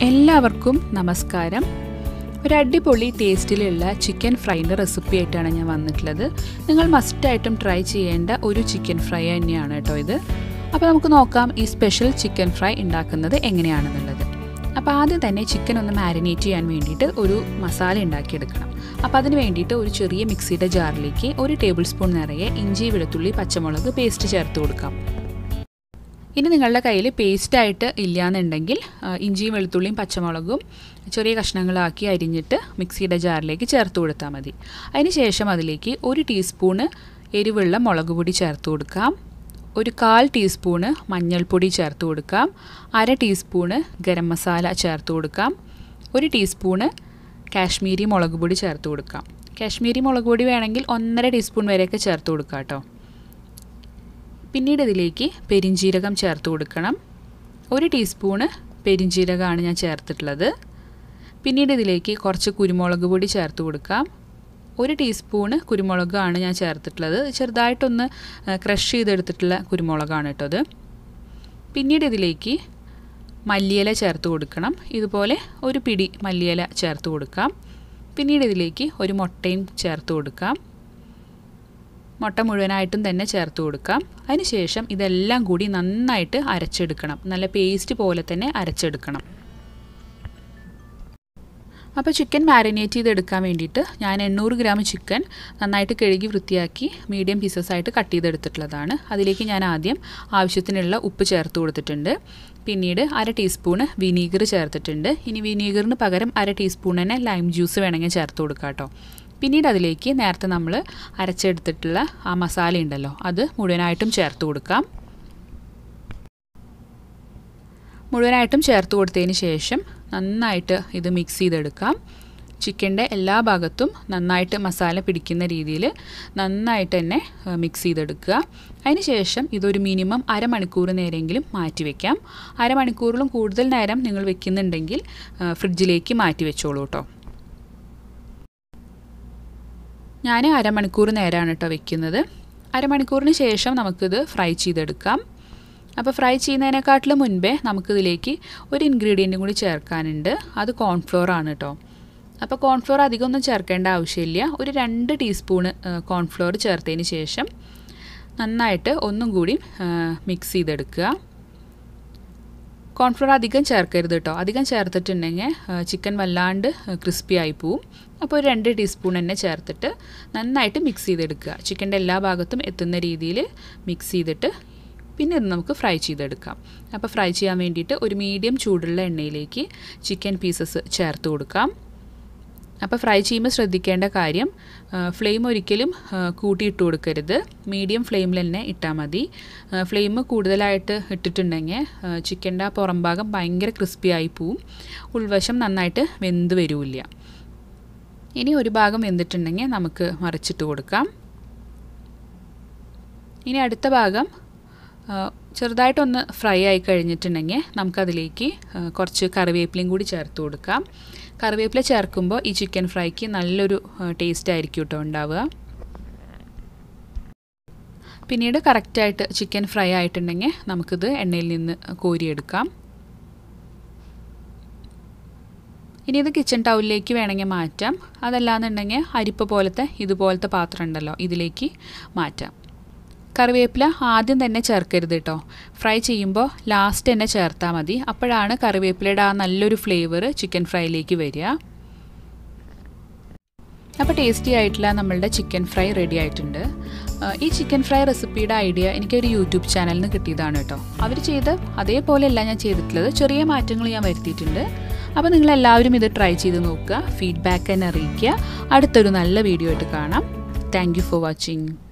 എല്ലാവർക്കും നമസ്കാരം ഒരു അടിപൊളി ടേസ്റ്റിലുള്ള ചിക്കൻ ഫ്രൈൻ്റെ റെസിപ്പി ആയിട്ടാണ് ഞാൻ വന്നിട്ടുള്ളത് നിങ്ങൾ മസ്റ്റായിട്ടും ട്രൈ ചെയ്യേണ്ട ഒരു ചിക്കൻ ഫ്രൈ തന്നെയാണ് കേട്ടോ ഇത് അപ്പോൾ നമുക്ക് നോക്കാം ഈ സ്പെഷ്യൽ ചിക്കൻ ഫ്രൈ ഉണ്ടാക്കുന്നത് എങ്ങനെയാണെന്നുള്ളത് അപ്പോൾ ആദ്യം തന്നെ ചിക്കൻ ഒന്ന് മാരിനേറ്റ് ചെയ്യാൻ വേണ്ടിയിട്ട് ഒരു മസാല ഉണ്ടാക്കിയെടുക്കണം അപ്പോൾ അതിന് വേണ്ടിയിട്ട് ഒരു ചെറിയ മിക്സിയുടെ ജാറിലേക്ക് ഒരു ടേബിൾ സ്പൂൺ നിറയെ ഇഞ്ചി വെളുത്തുള്ളി പച്ചമുളക് പേസ്റ്റ് ചേർത്ത് കൊടുക്കാം ഇനി നിങ്ങളുടെ കയ്യിൽ പേസ്റ്റായിട്ട് ഇല്ലയെന്നുണ്ടെങ്കിൽ ഇഞ്ചിയും വെളുത്തുള്ളിയും പച്ചമുളകും ചെറിയ കഷ്ണങ്ങളാക്കി അരിഞ്ഞിട്ട് മിക്സിയുടെ ജാറിലേക്ക് ചേർത്ത് കൊടുത്താൽ മതി അതിന് ശേഷം അതിലേക്ക് ഒരു ടീസ്പൂണ് എരിവുള്ള മുളക് പൊടി ചേർത്ത് കൊടുക്കാം ഒരു കാൽ ടീസ്പൂണ് മഞ്ഞൾപ്പൊടി ചേർത്ത് കൊടുക്കാം അര ടീസ്പൂണ് ഗരം മസാല ചേർത്ത് കൊടുക്കാം ഒരു ടീസ്പൂണ് കാശ്മീരി മുളക് പൊടി ചേർത്ത് കൊടുക്കാം കാശ്മീരി മുളക് പൊടി വേണമെങ്കിൽ ഒന്നര ടീസ്പൂൺ വരെയൊക്കെ ചേർത്ത് കൊടുക്കാം കേട്ടോ പിന്നീട് ഇതിലേക്ക് പെരിഞ്ജീരകം ചേർത്ത് കൊടുക്കണം ഒരു ടീസ്പൂണ് പെരിഞ്ജീരകമാണ് ഞാൻ ചേർത്തിട്ടുള്ളത് പിന്നീട് ഇതിലേക്ക് കുറച്ച് കുരുമുളക് പൊടി ചേർത്ത് കൊടുക്കാം ഒരു ടീസ്പൂണ് കുരുമുളകാണ് ഞാൻ ചേർത്തിട്ടുള്ളത് ചെറുതായിട്ടൊന്ന് ക്രഷ് ചെയ്തെടുത്തിട്ടുള്ള കുരുമുളകാണ് കേട്ടോ അത് പിന്നീട് ഇതിലേക്ക് മല്ലിയില ചേർത്ത് കൊടുക്കണം ഇതുപോലെ ഒരു പിടി മല്ലിയില ചേർത്ത് കൊടുക്കാം പിന്നീട് ഇതിലേക്ക് ഒരു മുട്ടയും ചേർത്ത് കൊടുക്കാം മുട്ട മുഴുവനായിട്ടും തന്നെ ചേർത്ത് കൊടുക്കാം അതിനുശേഷം ഇതെല്ലാം കൂടി നന്നായിട്ട് അരച്ചെടുക്കണം നല്ല പേസ്റ്റ് പോലെ തന്നെ അരച്ചെടുക്കണം അപ്പോൾ ചിക്കൻ മാരിനേറ്റ് ചെയ്തെടുക്കാൻ വേണ്ടിയിട്ട് ഞാൻ എണ്ണൂറ് ഗ്രാം ചിക്കൻ നന്നായിട്ട് കഴുകി വൃത്തിയാക്കി മീഡിയം പീസസ് ആയിട്ട് കട്ട് ചെയ്തെടുത്തിട്ടുള്ളതാണ് അതിലേക്ക് ഞാൻ ആദ്യം ആവശ്യത്തിനുള്ള ഉപ്പ് ചേർത്ത് കൊടുത്തിട്ടുണ്ട് പിന്നീട് അര ടീസ്പൂണ് വിനീഗർ ചേർത്തിട്ടുണ്ട് ഇനി വിനീഗറിന് പകരം അര ടീസ്പൂൺ തന്നെ ലൈം ജ്യൂസ് വേണമെങ്കിൽ ചേർത്ത് കൊടുക്കാം കേട്ടോ പിന്നീട് അതിലേക്ക് നേരത്തെ നമ്മൾ അരച്ചെടുത്തിട്ടുള്ള ആ മസാല ഉണ്ടല്ലോ അത് മുഴുവനായിട്ടും ചേർത്ത് കൊടുക്കാം മുഴുവനായിട്ടും ചേർത്ത് കൊടുത്തതിന് ശേഷം നന്നായിട്ട് ഇത് മിക്സ് ചെയ്തെടുക്കാം ചിക്കൻ്റെ എല്ലാ ഭാഗത്തും നന്നായിട്ട് മസാല പിടിക്കുന്ന രീതിയിൽ നന്നായിട്ട് തന്നെ മിക്സ് ചെയ്തെടുക്കുക അതിനുശേഷം ഇതൊരു മിനിമം അരമണിക്കൂർ നേരമെങ്കിലും മാറ്റി വയ്ക്കാം അരമണിക്കൂറിലും കൂടുതൽ നേരം നിങ്ങൾ വെക്കുന്നുണ്ടെങ്കിൽ ഫ്രിഡ്ജിലേക്ക് മാറ്റി വെച്ചോളൂ കേട്ടോ ഞാൻ അരമണിക്കൂർ നേരമാണ് കേട്ടോ വെക്കുന്നത് അരമണിക്കൂറിന് ശേഷം നമുക്കിത് ഫ്രൈ ചെയ്തെടുക്കാം അപ്പോൾ ഫ്രൈ ചെയ്യുന്നതിനെക്കാട്ടിലും മുൻപേ നമുക്കിതിലേക്ക് ഒരു ഇൻഗ്രീഡിയൻറ്റും കൂടി ചേർക്കാനുണ്ട് അത് കോൺഫ്ലോർ ആണ് കേട്ടോ അപ്പോൾ കോൺഫ്ലോർ അധികമൊന്നും ചേർക്കേണ്ട ആവശ്യമില്ല ഒരു രണ്ട് ടീസ്പൂണ് കോൺഫ്ലോർ ചേർത്തതിന് ശേഷം നന്നായിട്ട് ഒന്നും കൂടി മിക്സ് ചെയ്തെടുക്കുക കോൺഫ്ലോർ അധികം ചേർക്കരുത് കേട്ടോ അധികം ചേർത്തിട്ടുണ്ടെങ്കിൽ ചിക്കൻ വല്ലാണ്ട് ക്രിസ്പി ആയി പോവും അപ്പോൾ ഒരു രണ്ട് ടീസ്പൂൺ തന്നെ ചേർത്തിട്ട് നന്നായിട്ട് മിക്സ് ചെയ്തെടുക്കുക ചിക്കൻ്റെ എല്ലാ ഭാഗത്തും എത്തുന്ന രീതിയിൽ മിക്സ് ചെയ്തിട്ട് പിന്നെ ഇത് നമുക്ക് ഫ്രൈ ചെയ്തെടുക്കാം അപ്പോൾ ഫ്രൈ ചെയ്യാൻ വേണ്ടിയിട്ട് ഒരു മീഡിയം ചൂടുള്ള എണ്ണയിലേക്ക് ചിക്കൻ പീസസ് ചേർത്ത് കൊടുക്കാം അപ്പോൾ ഫ്രൈ ചെയ്യുമ്പോൾ ശ്രദ്ധിക്കേണ്ട കാര്യം ഫ്ലെയിം ഒരിക്കലും കൂട്ടിയിട്ട് കൊടുക്കരുത് മീഡിയം ഫ്ലെയിമിൽ തന്നെ ഇട്ടാൽ മതി ഫ്ലെയിം കൂടുതലായിട്ട് ഇട്ടിട്ടുണ്ടെങ്കിൽ ചിക്കൻ്റെ ആ പുറം ഭാഗം ഭയങ്കര ക്രിസ്പി ആയി പോവും ഉൾവശം നന്നായിട്ട് വെന്ത് വരില്ല ഇനി ഒരു ഭാഗം വെന്തിട്ടുണ്ടെങ്കിൽ നമുക്ക് മറിച്ചിട്ട് കൊടുക്കാം ഇനി അടുത്ത ഭാഗം ചെറുതായിട്ടൊന്ന് ഫ്രൈ ആയി കഴിഞ്ഞിട്ടുണ്ടെങ്കിൽ നമുക്കതിലേക്ക് കുറച്ച് കറിവേപ്പിലയും കൂടി ചേർത്ത് കൊടുക്കാം കറിവേപ്പില ചേർക്കുമ്പോൾ ഈ ചിക്കൻ ഫ്രൈക്ക് നല്ലൊരു ടേസ്റ്റ് ആയിരിക്കും കേട്ടോ ഉണ്ടാവുക പിന്നീട് കറക്റ്റായിട്ട് ചിക്കൻ ഫ്രൈ ആയിട്ടുണ്ടെങ്കിൽ നമുക്കിത് എണ്ണയിൽ നിന്ന് കോരിയെടുക്കാം ഇനി ഇത് കിച്ചൺ ടൗലിലേക്ക് വേണമെങ്കിൽ മാറ്റാം അതല്ലാന്നുണ്ടെങ്കിൽ അരിപ്പ പോലത്തെ ഇതുപോലത്തെ പാത്രം ഉണ്ടല്ലോ ഇതിലേക്ക് മാറ്റാം കറിവേപ്പില ആദ്യം തന്നെ ചേർക്കരുത് കേട്ടോ ഫ്രൈ ചെയ്യുമ്പോൾ ലാസ്റ്റ് തന്നെ ചേർത്താൽ മതി അപ്പോഴാണ് കറിവേപ്പിലയുടെ ആ നല്ലൊരു ഫ്ലേവർ ചിക്കൻ ഫ്രൈയിലേക്ക് വരിക അപ്പോൾ ടേസ്റ്റി ആയിട്ടുള്ള നമ്മളുടെ ചിക്കൻ ഫ്രൈ റെഡി ആയിട്ടുണ്ട് ഈ ചിക്കൻ ഫ്രൈ റെസിപ്പിയുടെ ഐഡിയ എനിക്കൊരു യൂട്യൂബ് ചാനലിൽ നിന്ന് കിട്ടിയതാണ് കേട്ടോ അവർ ചെയ്ത് അതേപോലെയല്ല ഞാൻ ചെയ്തിട്ടുള്ളത് ചെറിയ മാറ്റങ്ങൾ ഞാൻ വരുത്തിയിട്ടുണ്ട് അപ്പോൾ നിങ്ങളെല്ലാവരും ഇത് ട്രൈ ചെയ്ത് നോക്കുക ഫീഡ്ബാക്ക് തന്നെ അറിയിക്കുക അടുത്തൊരു നല്ല വീഡിയോ ആയിട്ട് കാണാം താങ്ക് ഫോർ വാച്ചിങ്